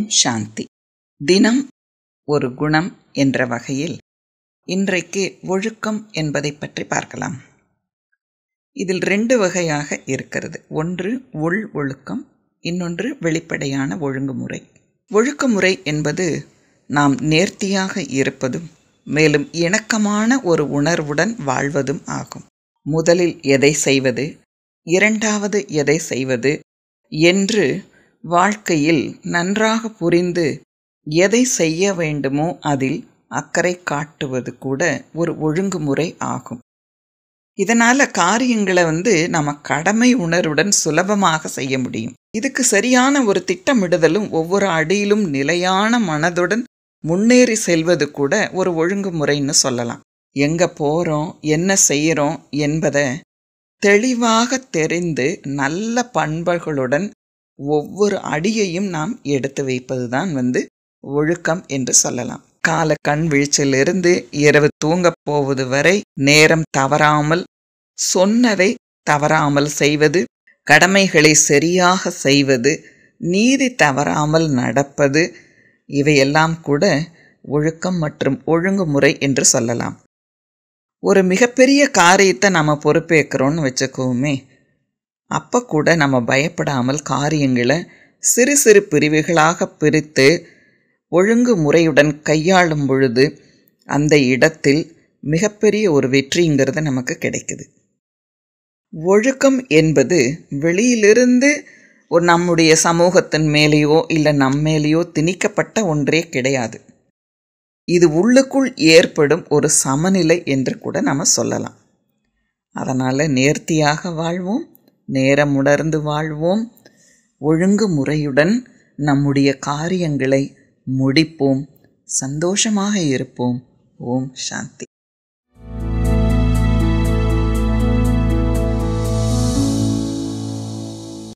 சாந்தி தினம் ஒரு குணம் என்ற வகையில் இன்றைக்கு ஒழுக்கம் என்பதை பற்றி பார்க்கலாம் இதில் ரெண்டு வகையாக இருக்கிறது ஒன்று உள் ஒழுக்கம் இன்னொன்று வெளிப்படையான ஒழுங்குமுறை ஒழுக்கமுறை என்பது நாம் நேர்த்தியாக இருப்பதும் மேலும் இணக்கமான ஒரு உணர்வுடன் வாழ்வதும் ஆகும் முதலில் எதை செய்வது இரண்டாவது எதை செய்வது என்று வாழ்க்கையில் நன்றாக புரிந்து எதை செய்ய வேண்டுமோ அதில் அக்கறை காட்டுவது கூட ஒரு ஒழுங்குமுறை ஆகும் இதனால் காரியங்களை வந்து நம்ம கடமை உணர்வுடன் சுலபமாக செய்ய முடியும் இதுக்கு சரியான ஒரு திட்டமிடுதலும் ஒவ்வொரு அடியிலும் நிலையான மனதுடன் முன்னேறி செல்வது கூட ஒரு ஒழுங்குமுறைன்னு சொல்லலாம் எங்கே போகிறோம் என்ன செய்கிறோம் என்பதை தெளிவாக தெரிந்து நல்ல பண்புகளுடன் ஒவ்வொரு அடியையும் நாம் எடுத்து வைப்பது தான் வந்து ஒழுக்கம் என்று சொல்லலாம் கால கண் வீழ்ச்சியிலிருந்து இரவு தூங்கப் போவது வரை நேரம் தவறாமல் சொன்னதை தவறாமல் செய்வது கடமைகளை சரியாக செய்வது நீதி தவறாமல் நடப்பது இவையெல்லாம் கூட ஒழுக்கம் மற்றும் ஒழுங்குமுறை என்று சொல்லலாம் ஒரு மிகப்பெரிய காரியத்தை நம்ம பொறுப்பேற்கிறோன்னு வச்சுக்கோமே அப்போ கூட நம்ம பயப்படாமல் காரியங்களை சிறு சிறு பிரிவுகளாக பிரித்து ஒழுங்கு முறையுடன் கையாளும் பொழுது அந்த இடத்தில் மிகப்பெரிய ஒரு வெற்றிங்கிறது நமக்கு கிடைக்குது ஒழுக்கம் என்பது வெளியிலிருந்து ஒரு நம்முடைய சமூகத்தின் மேலேயோ இல்லை நம்ம மேலேயோ திணிக்கப்பட்ட ஒன்றே கிடையாது இது உள்ளுக்குள் ஏற்படும் ஒரு சமநிலை என்று கூட நம்ம சொல்லலாம் அதனால் நேர்த்தியாக வாழ்வோம் நேரம் உணர்ந்து வாழ்வோம் ஒழுங்கு முறையுடன் நம்முடைய காரியங்களை முடிப்போம் சந்தோஷமாக இருப்போம் ஓம் சாந்தி